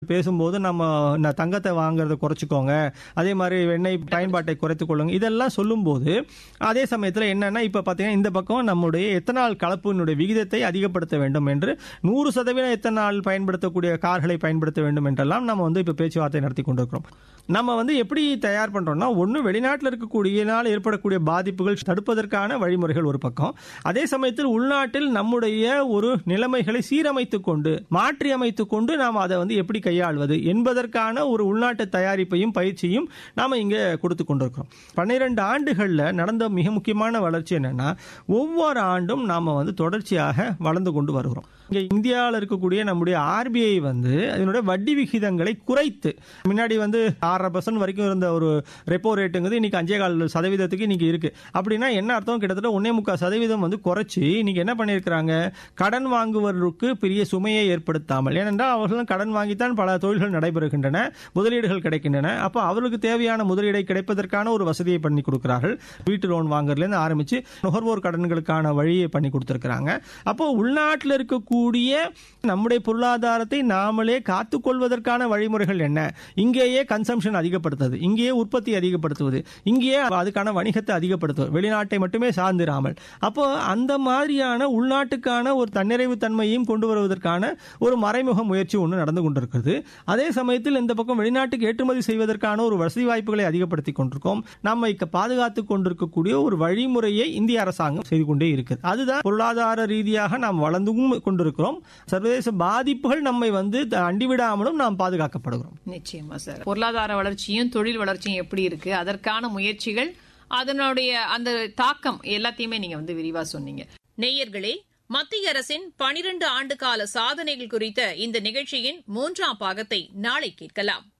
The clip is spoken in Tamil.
பேசும்போது நம்ம இந்த தங்கத்தை வாங்குறத குறைச்சிக்கோங்க அதே மாதிரி எண்ணெய் பயன்பாட்டை குறைத்துக் கொள்ளுங்க இதெல்லாம் சொல்லும்போது அதே சமயத்தில் என்னன்னா இப்ப பாத்தீங்கன்னா இந்த பக்கம் நம்முடைய எத்தனால் கலப்பினுடைய விகிதத்தை அதிகப்படுத்த வேண்டும் என்று நூறு சதவீதம் எத்தனால் பயன்படுத்தக்கூடிய கார்களை பயன்படுத்த வேண்டும் என்றெல்லாம் நம்ம வந்து இப்ப பேச்சுவார்த்தை நடத்தி கொண்டிருக்கிறோம் நம்ம வந்து எப்படி தயார் பண்றோம்னா ஒன்று வெளிநாட்டில் இருக்கக்கூடியனால் ஏற்படக்கூடிய பாதிப்புகள் தடுப்பதற்கான வழிமுறைகள் ஒரு பக்கம் அதே சமயத்தில் உள்நாட்டில் நம்முடைய ஒரு நிலைமைகளை சீரமைத்துக் கொண்டு மாற்றி அமைத்துக் கொண்டு நாம் அதை வந்து எப்படி கையாள்வது என்பதற்கான ஒரு உள்நாட்டு தயாரிப்பையும் பயிற்சியும் நாம இங்க கொடுத்து கொண்டிருக்கிறோம் பன்னிரண்டு ஆண்டுகள்ல நடந்த மிக முக்கியமான வளர்ச்சி என்னன்னா ஒவ்வொரு ஆண்டும் நாம வந்து தொடர்ச்சியாக வளர்ந்து கொண்டு வருகிறோம் இங்க இந்தியாவில் இருக்கக்கூடிய நம்முடைய ஆர்பிஐ வந்து அதனுடைய வட்டி விகிதங்களை குறைத்து முன்னாடி வந்து ஆறரை பர்சன்ட் வரைக்கும் இருந்த ஒரு ரெப்போ ரேட்டுங்கிறது இன்னைக்கு அஞ்சே கால் சதவீதத்துக்கு இன்னைக்கு இருக்கு அப்படின்னா என்ன அர்த்தம் கிட்டத்தட்ட ஒன்னே முக்கால் சதவீதம் வந்து குறைச்சி இன்னைக்கு என்ன பண்ணியிருக்கிறாங்க கடன் வாங்குவதற்கு பெரிய சுமையை ஏற்படுத்தாமல் ஏனென்றால் அவர்கள் கடன் வாங்கித்தான் பல தொழில்கள் நடைபெறுகின்றன முதலீடுகள் கிடைக்கின்றன அப்போ அவர்களுக்கு தேவையான முதலீடை கிடைப்பதற்கான ஒரு வசதியை பண்ணி கொடுக்கிறார்கள் வீட்டு லோன் வாங்குறதுலேருந்து ஆரம்பிச்சு நுகர்வோர் கடன்களுக்கான வழியை பண்ணி கொடுத்துருக்காங்க அப்போ உள்நாட்டில் இருக்கக்கூடிய நம்முடைய பொருளாதாரத்தை நாமளே காத்துக்கொள்வதற்கான வழிமுறைகள் என்ன இங்கேயே கன்சம்ஷன் அதிகப்படுத்துவது இங்கேயே உற்பத்தி அதிகப்படுத்துவது இங்கேயே அதுக்கான வணிகத்தை அதிகப்படுத்துவது வெளிநாட்டை மட்டுமே சார்ந்திராமல் அப்போ அந்த மாதிரியான உள்நாட்டுக்கான ஒரு தன்னிறைவு தன்மையும் கொண்டு வருவதற்கான ஒரு மறைமுக முயற்சி ஒன்று நடந்து கொண்டிருக்கிறது அதே சமயத்தில் இந்த பக்கம் வெளிநாட்டுக்கு ஏற்றுமதி செய்வதற்கான ஒரு வசதி வாய்ப்புகளை அதிகப்படுத்தி கொண்டிருக்கோம் நம்ம இக்க பாதுகாத்துக் கொண்டிருக்கக்கூடிய ஒரு வழிமுறையை இந்திய அரசாங்கம் செய்து கொண்டே இருக்குது அதுதான் பொருளாதார ரீதியாக நாம் வளர்ந்தும் கொண்டிருக்கிறோம் சர்வதேச பாதிப்புகள் நம்மை வந்து அண்டிவிடாமலும் நாம் பாதுகாக்கப்படுகிறோம் நிச்சயமா சார் பொருளாதார வளர்ச்சியும் தொழில் வளர்ச்சியும் எப்படி இருக்கு அதற்கான முயற்சிகள் அதனுடைய அந்த தாக்கம் எல்லாத்தையுமே நீங்க வந்து விரிவா சொன்னீங்க நேயர்களே மத்திய அரசின் பனிரெண்டு ஆண்டு கால சாதனைகள் குறித்த இந்த நிகழ்ச்சியின் மூன்றாம் பாகத்தை நாளை கேட்கலாம்